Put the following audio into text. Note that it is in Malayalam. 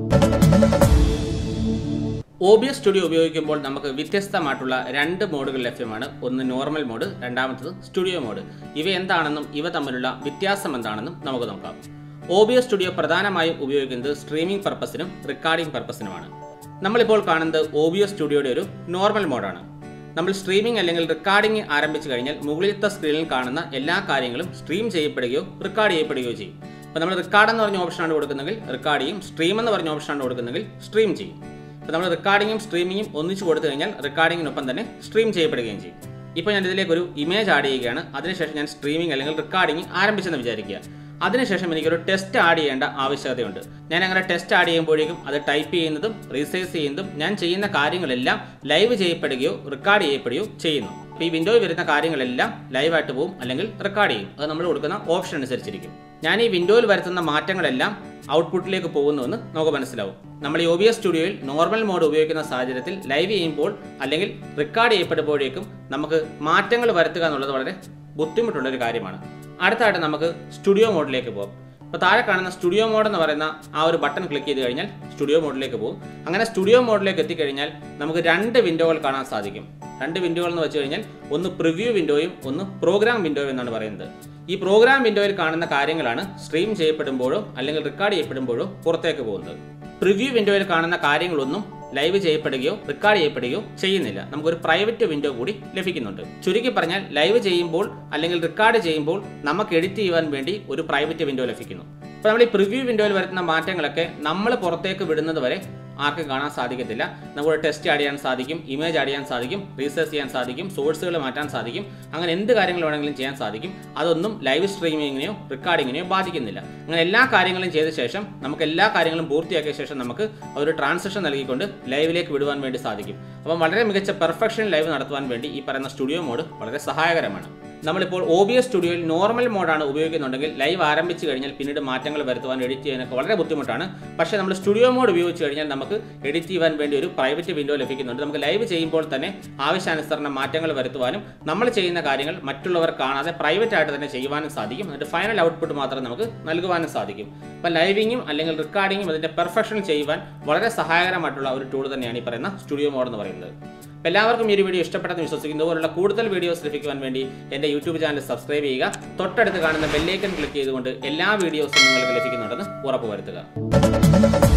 ഒ ബി എസ് സ്റ്റുഡിയോ ഉപയോഗിക്കുമ്പോൾ നമുക്ക് വ്യത്യസ്തമായിട്ടുള്ള രണ്ട് മോഡുകൾ ലഭ്യമാണ് ഒന്ന് നോർമൽ മോഡ് രണ്ടാമത്തത് സ്റ്റുഡിയോ മോഡ് ഇവ എന്താണെന്നും ഇവ തമ്മിലുള്ള വ്യത്യാസം എന്താണെന്നും നമുക്ക് നോക്കാം ഒ ബി എസ് സ്റ്റുഡിയോ പ്രധാനമായും ഉപയോഗിക്കുന്നത് സ്ട്രീമിംഗ് പർപ്പസിനും റെക്കോർഡിംഗ് പർപ്പസിനുമാണ് നമ്മളിപ്പോൾ കാണുന്നത് ഒ ബി എസ് സ്റ്റുഡിയോയുടെ ഒരു നോർമൽ മോഡാണ് നമ്മൾ സ്ട്രീമിംഗ് അല്ലെങ്കിൽ റെക്കോർഡിംഗ് ആരംഭിച്ചു കഴിഞ്ഞാൽ മുകളിലത്തെ സ്ക്രീനിൽ കാണുന്ന എല്ലാ കാര്യങ്ങളും സ്ട്രീം ചെയ്യപ്പെടുകയോ റെക്കോർഡ് ചെയ്യപ്പെടുകയോ ചെയ്യും അപ്പോൾ നമ്മൾ റെക്കോർഡ് എന്ന് പറഞ്ഞ ഓപ്ഷനാണ് കൊടുക്കുന്നെങ്കിൽ റെക്കോർഡ് ചെയ്യും സ്ട്രീം എന്ന് പറഞ്ഞ ഓപ്ഷനാണ് കൊടുക്കുന്നെങ്കിൽ സ്ട്രീം ചെയ്യും ഇപ്പോൾ നമ്മൾ റെക്കോർഡിങ്ങും സ്ട്രീമിങ്ങും ഒന്നിച്ച് കൊടുത്തു കഴിഞ്ഞാൽ റെക്കോർഡിങ്ങിനൊപ്പം തന്നെ സ്ട്രീം ചെയ്യപ്പെടുകയും ചെയ്യും ഇപ്പോൾ ഞാൻ ഇതിലേക്ക് ഒരു ഇമേജ് ആഡ് ചെയ്യുകയാണ് അതിനുശേഷം ഞാൻ സ്ട്രീമിംഗ് അല്ലെങ്കിൽ റെക്കോർഡിംഗ് ആരംഭിച്ചെന്ന് വിചാരിക്കുക അതിനുശേഷം എനിക്കൊരു ടെസ്റ്റ് ആഡ് ചെയ്യേണ്ട ആവശ്യകതയുണ്ട് ഞാൻ അങ്ങനെ ടെസ്റ്റ് ആഡ് ചെയ്യുമ്പോഴേക്കും അത് ടൈപ്പ് ചെയ്യുന്നതും റീസൈസ് ചെയ്യുന്നതും ഞാൻ ചെയ്യുന്ന കാര്യങ്ങളെല്ലാം ലൈവ് ചെയ്യപ്പെടുകയോ റെക്കോർഡ് ചെയ്യപ്പെടുകയോ ചെയ്യുന്നു അപ്പോൾ ഈ വിൻഡോയിൽ വരുന്ന കാര്യങ്ങളെല്ലാം ലൈവായിട്ട് പോകും അല്ലെങ്കിൽ റെക്കോർഡ് ചെയ്യും അത് നമ്മൾ കൊടുക്കുന്ന ഓപ്ഷൻ അനുസരിച്ചിരിക്കും ഞാൻ ഈ വിൻഡോയിൽ വരുത്തുന്ന മാറ്റങ്ങളെല്ലാം ഔട്ട്പുട്ടിലേക്ക് പോകുന്നുവെന്ന് നമുക്ക് മനസ്സിലാവും നമ്മൾ ഈ ഒ ബി എസ് സ്റ്റുഡിയോയിൽ നോർമൽ മോഡ് ഉപയോഗിക്കുന്ന സാഹചര്യത്തിൽ ലൈവ് ചെയ്യുമ്പോൾ അല്ലെങ്കിൽ റെക്കോർഡ് ചെയ്യപ്പെടുമ്പോഴേക്കും നമുക്ക് മാറ്റങ്ങൾ വരുത്തുക എന്നുള്ളത് വളരെ ബുദ്ധിമുട്ടുള്ള ഒരു കാര്യമാണ് അടുത്തായിട്ട് നമുക്ക് സ്റ്റുഡിയോ മോഡിലേക്ക് പോകാം അപ്പോൾ താഴെ കാണുന്ന സ്റ്റുഡിയോ മോഡ് എന്ന് പറയുന്ന ആ ഒരു ബട്ടൺ ക്ലിക്ക് ചെയ്ത് കഴിഞ്ഞാൽ സ്റ്റുഡിയോ മോഡിലേക്ക് പോകും അങ്ങനെ സ്റ്റുഡിയോ മോഡിലേക്ക് എത്തിക്കഴിഞ്ഞാൽ നമുക്ക് രണ്ട് വിൻഡോകൾ കാണാൻ സാധിക്കും രണ്ട് വിൻഡോകൾ എന്ന് വെച്ച് കഴിഞ്ഞാൽ ഒന്ന് പ്രിവ്യൂ വിൻഡോയും ഒന്ന് പ്രോഗ്രാം വിൻഡോയും എന്നാണ് പറയുന്നത് ഈ പ്രോഗ്രാം വിൻഡോയിൽ കാണുന്ന കാര്യങ്ങളാണ് സ്ട്രീം ചെയ്യപ്പെടുമ്പോഴോ അല്ലെങ്കിൽ റെക്കോർഡ് ചെയ്യപ്പെടുമ്പോഴോ പുറത്തേക്ക് പോകുന്നത് പ്രിവ്യൂ വിൻഡോയിൽ കാണുന്ന കാര്യങ്ങളൊന്നും ലൈവ് ചെയ്യപ്പെടുകയോ റെക്കോർഡ് ചെയ്യപ്പെടുകയോ ചെയ്യുന്നില്ല നമുക്കൊരു പ്രൈവറ്റ് വിൻഡോ കൂടി ലഭിക്കുന്നുണ്ട് ചുരുക്കി പറഞ്ഞാൽ ലൈവ് ചെയ്യുമ്പോൾ അല്ലെങ്കിൽ റെക്കോർഡ് ചെയ്യുമ്പോൾ നമുക്ക് എഡിറ്റ് ചെയ്യുവാൻ വേണ്ടി ഒരു പ്രൈവറ്റ് വിൻഡോ ലഭിക്കുന്നു അപ്പോൾ നമ്മൾ ഈ പ്രിവ്യൂ വിൻഡോയിൽ വരുന്ന മാറ്റങ്ങളൊക്കെ നമ്മൾ പുറത്തേക്ക് വിടുന്നത് വരെ ആർക്കും കാണാൻ സാധിക്കത്തില്ല നമുക്ക് ടെസ്റ്റ് ആഡ് ചെയ്യാൻ സാധിക്കും ഇമേജ് ആഡ് ചെയ്യാൻ സാധിക്കും റീസേർച്ച് ചെയ്യാൻ സാധിക്കും സോഴ്സുകൾ മാറ്റാൻ സാധിക്കും അങ്ങനെ എന്ത് കാര്യങ്ങൾ വേണമെങ്കിലും ചെയ്യാൻ സാധിക്കും അതൊന്നും ലൈവ് സ്ട്രീമിങ്ങിനെയോ റെക്കോർഡിങ്ങിനെയോ ബാധിക്കുന്നില്ല അങ്ങനെ എല്ലാ കാര്യങ്ങളും ചെയ്ത ശേഷം നമുക്ക് എല്ലാ കാര്യങ്ങളും പൂർത്തിയാക്കിയ ശേഷം നമുക്ക് ഒരു ട്രാൻസാക്ഷൻ നൽകിക്കൊണ്ട് ലൈവിലേക്ക് വിടുവാൻ വേണ്ടി സാധിക്കും അപ്പം വളരെ മികച്ച പെർഫെക്ഷൻ ലൈവ് നടത്തുവാൻ വേണ്ടി ഈ പറയുന്ന സ്റ്റുഡിയോ മോഡ് വളരെ സഹായകരമാണ് നമ്മളിപ്പോൾ ഒ ബി എസ് സ്റ്റുഡിയോയിൽ നോർമൽ മോഡാണ് ഉപയോഗിക്കുന്നുണ്ടെങ്കിൽ ലൈവ് ആരംഭിച്ചു കഴിഞ്ഞാൽ പിന്നീട് മാറ്റങ്ങൾ വരുത്തുവാൻ എഡിറ്റ് ചെയ്യാനൊക്കെ വളരെ ബുദ്ധിമുട്ടാണ് പക്ഷേ നമ്മൾ സ്റ്റുഡിയോ മോഡ് ഉപയോഗിച്ച് കഴിഞ്ഞാൽ നമുക്ക് എഡിറ്റ് ചെയ്യാൻ വേണ്ടി ഒരു പ്രൈവറ്റ് വിൻഡോ ലഭിക്കുന്നുണ്ട് നമുക്ക് ലൈവ് ചെയ്യുമ്പോൾ തന്നെ ആവശ്യാനുസരണം മാറ്റങ്ങൾ വരുത്തുവാനും നമ്മൾ ചെയ്യുന്ന കാര്യങ്ങൾ മറ്റുള്ളവർ കാണാതെ പ്രൈവറ്റ് ആയിട്ട് തന്നെ ചെയ്യുവാനും സാധിക്കും എന്നിട്ട് ഫൈനൽ ഔട്ട്പുട്ട് മാത്രം നമുക്ക് നൽകുവാനും സാധിക്കും അപ്പം ലൈവിങ്ങും അല്ലെങ്കിൽ റെക്കോർഡിങ്ങും അതിൻ്റെ പെർഫെക്ഷൻ ചെയ്യുവാൻ വളരെ സഹായകരമായിട്ടുള്ള ഒരു ടൂൾ തന്നെയാണ് ഈ പറയുന്ന സ്റ്റുഡിയോ മോഡ് എന്ന് പറയുന്നത് അപ്പോൾ എല്ലാവർക്കും ഈ ഒരു വീഡിയോ ഇഷ്ടപ്പെട്ടെന്ന് വിശ്വസിക്കുന്നു ഇതുപോലുള്ള കൂടുതൽ വീഡിയോസ് ലഭിക്കുവാൻ വേണ്ടി എൻ്റെ യൂട്യൂബ് ചാനൽ സബ്സ്ക്രൈബ് ചെയ്യുക തൊട്ടടുത്ത് കാണുന്ന ബെല്ലൈക്കൺ ക്ലിക്ക് ചെയ്തുകൊണ്ട് എല്ലാ വീഡിയോസും നിങ്ങൾക്ക് ലഭിക്കുന്നുണ്ടെന്ന് ഉറപ്പുവരുത്തുക